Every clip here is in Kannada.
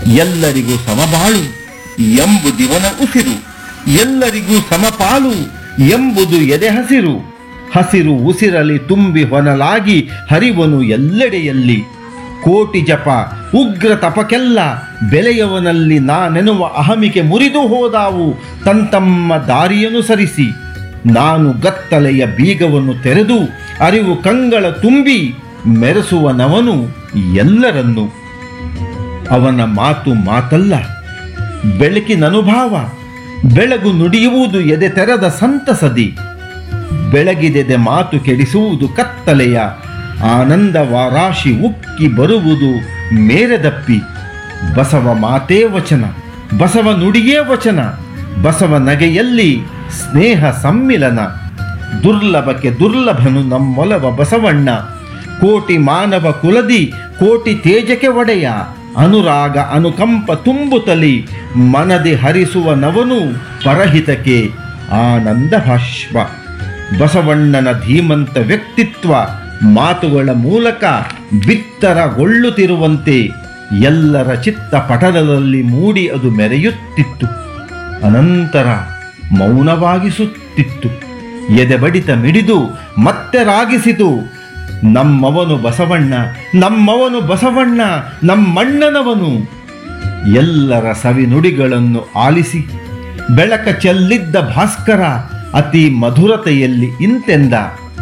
ಎಲ್ಲರಿಗೂ ಸಮಬಾಳು ಎಂಬುದಿವನ ಉಸಿರು ಎಲ್ಲರಿಗೂ ಸಮಪಾಲು ಎಂಬುದು ಎದೆ ಹಸಿರು ಹಸಿರು ಉಸಿರಲಿ ತುಂಬಿ ಹೊನಲಾಗಿ ಹರಿವನು ಎಲ್ಲೆಡೆಯಲ್ಲಿ ಕೋಟಿ ಜಪ ಉಗ್ರ ತಪಕ್ಕೆಲ್ಲ ಬೆಲೆಯವನಲ್ಲಿ ನಾನೆನುವ ಅಹಮಿಕೆ ಮುರಿದು ಹೋದಾವು ತಂತಮ್ಮ ದಾರಿಯನುಸರಿಸಿ ನಾನು ಗತ್ತಲೆಯ ಬೀಗವನ್ನು ತೆರೆದು ಅರಿವು ಕಂಗಳ ತುಂಬಿ ಮೆರೆಸುವನವನು ಎಲ್ಲರನ್ನು ಅವನ ಮಾತು ಮಾತಲ್ಲ ಬೆಳಕಿನ ಅನುಭವ ಬೆಳಗು ನುಡಿಯುವುದು ಎದೆ ತೆರೆದ ಸಂತಸದಿ ಬೆಳಗಿದೆದೆ ಮಾತು ಕೆಡಿಸುವುದು ಕತ್ತಲೆಯ ಆನಂದವ ರಾಶಿ ಉಕ್ಕಿ ಬರುವುದು ಮೇರೆದಪ್ಪಿ ಬಸವ ಮಾತೇ ವಚನ ಬಸವ ನುಡಿಯೇ ವಚನ ಬಸವ ನಗೆಯಲ್ಲಿ ಸ್ನೇಹ ಸಮ್ಮಿಲನ ದುರ್ಲಭಕ್ಕೆ ದುರ್ಲಭನು ನಮ್ಮೊಲವ ಬಸವಣ್ಣ ಕೋಟಿ ಮಾನವ ಕುಲದಿ ಕೋಟಿ ತೇಜಕ್ಕೆ ಒಡೆಯ ಅನುರಾಗ ಅನುಕಂಪ ತುಂಬುತ್ತಲಿ ಮನದಿ ಹರಿಸುವ ನವನು ಪರಹಿತಕ್ಕೆ ಆನಂದ ಭಾಷ್ಪ ಬಸವಣ್ಣನ ಧೀಮಂತ ವ್ಯಕ್ತಿತ್ವ ಮಾತುಗಳ ಮೂಲಕ ಬಿತ್ತರಗೊಳ್ಳುತ್ತಿರುವಂತೆ ಎಲ್ಲರ ಚಿತ್ತ ಪಟಲದಲ್ಲಿ ಮೂಡಿ ಅದು ಮೆರೆಯುತ್ತಿತ್ತು ಅನಂತರ ಮೌನವಾಗಿಸುತ್ತಿತ್ತು ಎದೆ ಬಡಿತ ಮಿಡಿದು ಮತ್ತೆ ರಾಗಿಸಿತು ನಮ್ಮವನು ಬಸವಣ್ಣ ನಮ್ಮವನು ಬಸವಣ್ಣ ನಮ್ಮಣ್ಣನವನು ಎಲ್ಲರ ಸವಿ ನುಡಿಗಳನ್ನು ಆಲಿಸಿ ಬೆಳಕ ಚೆಲ್ಲಿದ್ದ ಭಾಸ್ಕರ ಅತಿ ಮಧುರತೆಯಲ್ಲಿ ಇಂತೆಂದ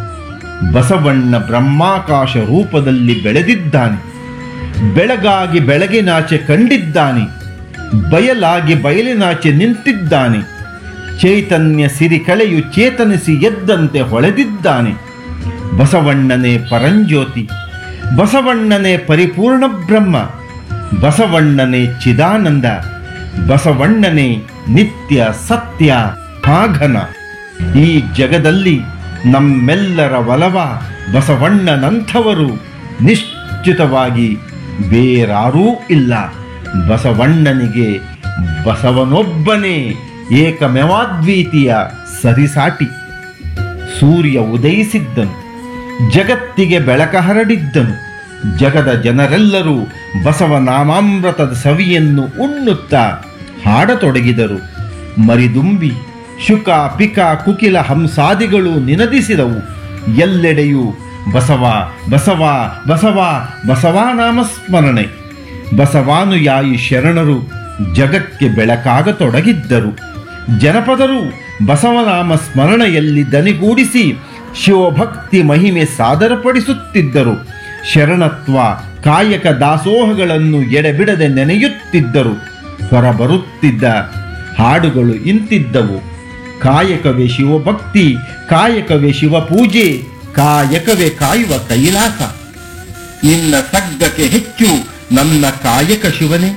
ಬಸವಣ್ಣ ಬ್ರಹ್ಮಾಕಾಶ ರೂಪದಲ್ಲಿ ಬೆಳೆದಿದ್ದಾನೆ ಬೆಳಗಾಗಿ ಬೆಳಗಿನಾಚೆ ಕಂಡಿದ್ದಾನೆ ಬಯಲಾಗಿ ಬಯಲಿನಾಚೆ ನಿಂತಿದ್ದಾನೆ ಚೈತನ್ಯ ಸಿರಿ ಕಳೆಯು ಚೇತನಿಸಿ ಎದ್ದಂತೆ ಹೊಳೆದಿದ್ದಾನೆ ಬಸವಣ್ಣನೇ ಪರಂಜ್ಯೋತಿ ಬಸವಣ್ಣನೇ ಪರಿಪೂರ್ಣ ಬ್ರಹ್ಮ ಬಸವಣ್ಣನೇ ಚಿದಾನಂದ ಬಸವಣ್ಣನೇ ನಿತ್ಯ ಸತ್ಯ ಹಾಘನ ಈ ಜಗದಲ್ಲಿ ನಮ್ಮೆಲ್ಲರ ಒಲವ ಬಸವಣ್ಣನಂಥವರು ನಿಶ್ಚಿತವಾಗಿ ಬೇರಾರೂ ಇಲ್ಲ ಬಸವಣ್ಣನಿಗೆ ಬಸವನೊಬ್ಬನೇ ಏಕಮೇವಾದ್ವಿತೀಯ ಸರಿಸಾಟಿ ಸೂರ್ಯ ಉದಯಿಸಿದ್ದನು ಜಗತ್ತಿಗೆ ಬೆಳಕ ಹರಡಿದ್ದನು ಜಗದ ಜನರೆಲ್ಲರೂ ಬಸವನಾಮಾಮೃತದ ಸವಿಯನ್ನು ಉಣ್ಣುತ್ತಾ ಹಾಡತೊಡಗಿದರು ಮರಿದುಂಬಿ ಶುಕ ಪಿಕ ಕುಕಿಲ ಹಂಸಾದಿಗಳು ನಿನದಿಸಿದವು ಎಲ್ಲೆಡೆಯೂ ಬಸವ ಬಸವ ಬಸವ ಬಸವ ನಾಮಸ್ಮರಣೆ ಬಸವಾನುಯಾಯಿ ಶರಣರು ಜಗಕ್ಕೆ ಬೆಳಕಾಗತೊಡಗಿದ್ದರು ಜನಪದರು ಬಸವನಾಮ ಸ್ಮರಣೆಯಲ್ಲಿ ದನಿಗೂಡಿಸಿ ಶಿವಭಕ್ತಿ ಮಹಿಮೆ ಸಾದರಪಡಿಸುತ್ತಿದ್ದರು ಶರಣತ್ವ ಕಾಯಕ ದಾಸೋಹಗಳನ್ನು ಎಡೆಬಿಡದೆ ನೆನೆಯುತ್ತಿದ್ದರು ಹೊರಬರುತ್ತಿದ್ದ ಹಾಡುಗಳು ಇಂತಿದ್ದವು ಕಾಯಕವೇ ಶಿವಭಕ್ತಿ ಕಾಯಕವೇ ಶಿವಪೂಜೆ ಕಾಯಕವೇ ಕಾಯುವ ಕೈಲಾಸ ನಿನ್ನ ಸಗ್ಗಕ್ಕೆ ಹೆಚ್ಚು ನನ್ನ ಕಾಯಕ ಶಿವನೇ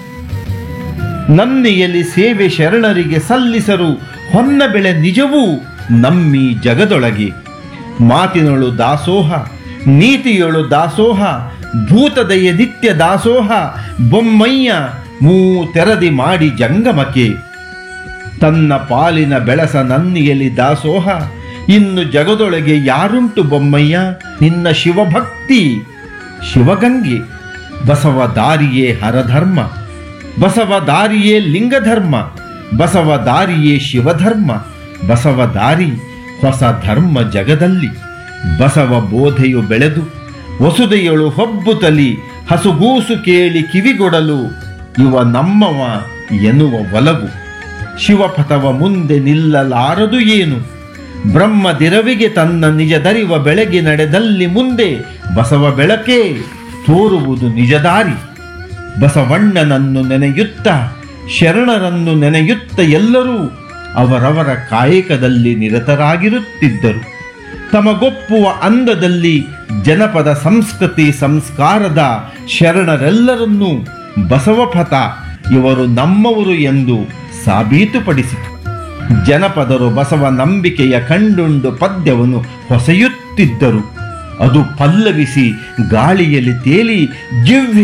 ನನ್ನೆಯಲ್ಲಿ ಸೇವೆ ಶರಣರಿಗೆ ಸಲ್ಲಿಸರು ಹೊನ್ನ ಬೆಳೆ ನಿಜವೂ ನಮ್ಮಿ ಜಗದೊಳಗೆ ಮಾತಿನೊಳು ದಾಸೋಹ ನೀತಿಯೊಳು ದಾಸೋಹ ಭೂತದಯ ನಿತ್ಯ ದಾಸೋಹ ಬೊಮ್ಮಯ್ಯ ಮೂ ತೆರದಿ ಮಾಡಿ ಜಂಗಮಕ್ಕೆ ತನ್ನ ಪಾಲಿನ ಬೆಳಸ ನನ್ನಿಯಲಿ ದಾಸೋಹ ಇನ್ನು ಜಗದೊಳಗೆ ಯಾರುಂಟು ಬೊಮ್ಮಯ್ಯ ನಿನ್ನ ಶಿವಭಕ್ತಿ ಶಿವಗಂಗೆ ಬಸವ ದಾರಿಯೇ ಹರಧರ್ಮ ಬಸವ ದಾರಿಯೇ ಲಿಂಗಧರ್ಮ ಬಸವ ದಾರಿಯೇ ಶಿವಧರ್ಮ ಬಸವ ದಾರಿ ಹೊಸ ಧರ್ಮ ಜಗದಲ್ಲಿ ಬಸವ ಬೋಧೆಯು ಬೆಳೆದು ವಸುದೆಯಳು ಹೊಬ್ಬುತ್ತಲಿ ಹಸುಗೂಸು ಕೇಳಿ ಕಿವಿಗೊಡಲು ಇವ ನಮ್ಮವ ಎನ್ನುವ ಒಲವು ಶಿವಪಥವ ಮುಂದೆ ನಿಲ್ಲಲಾರದು ಏನು ಬ್ರಹ್ಮದಿರವಿಗೆ ತನ್ನ ನಿಜದರಿವ ಬೆಳಗಿ ನಡೆದಲ್ಲಿ ಮುಂದೆ ಬಸವ ಬೆಳಕೇ ತೋರುವುದು ನಿಜದಾರಿ ಬಸವಣ್ಣನನ್ನು ನೆನೆಯುತ್ತ ಶರಣರನ್ನು ನೆನೆಯುತ್ತ ಎಲ್ಲರೂ ಅವರವರ ಕಾಯಕದಲ್ಲಿ ನಿರತರಾಗಿರುತ್ತಿದ್ದರು ತಮಗೊಪ್ಪುವ ಅಂದದಲ್ಲಿ ಜನಪದ ಸಂಸ್ಕೃತಿ ಸಂಸ್ಕಾರದ ಶರಣರೆಲ್ಲರನ್ನೂ ಬಸವಪಥ ಇವರು ನಮ್ಮವರು ಎಂದು ಸಾಬೀತುಪಡಿಸಿತು ಜನಪದರು ಬಸವ ನಂಬಿಕೆಯ ಕಂಡುಂಡು ಪದ್ಯವನ್ನು ಹೊಸೆಯುತ್ತಿದ್ದರು ಅದು ಪಲ್ಲವಿಸಿ ಗಾಳಿಯಲ್ಲಿ ತೇಲಿ ಜಿವ್ವಿ